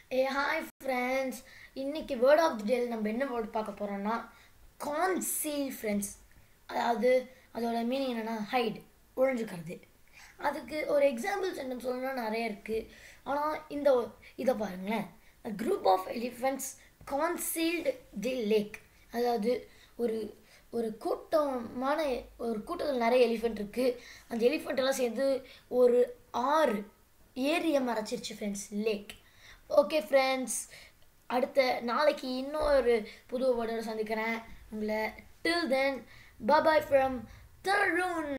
ஏ hi friends இன்னைக்கு word of the டேல நம்ம என்ன வேர்ட் பார்க்க போகிறோம்னா கான்சீல் ஃப்ரெண்ட்ஸ் அதாவது அதோட மீனிங் என்னென்னா ஹைட் ஒழிஞ்சுக்கிறது அதுக்கு ஒரு எக்ஸாம்பிள் சென்டென்ஸ் சொல்லணும்னா நிறைய இருக்குது ஆனால் இந்த இதை பாருங்களேன் group of elephants concealed the lake அதாவது ஒரு ஒரு கூட்டமான ஒரு கூட்டத்தில் நிறைய எலிஃபெண்ட் இருக்குது அந்த எலிஃபெண்ட் எல்லாம் சேர்ந்து ஒரு ஆறு ஏரியை மறைச்சிருச்சு ஃப்ரெண்ட்ஸ் லேக் ஓகே ஃப்ரெண்ட்ஸ் அடுத்த நாளைக்கு இன்னொரு புது வேர்டோட சந்திக்கிறேன் உங்களை till then bye bye from Tarun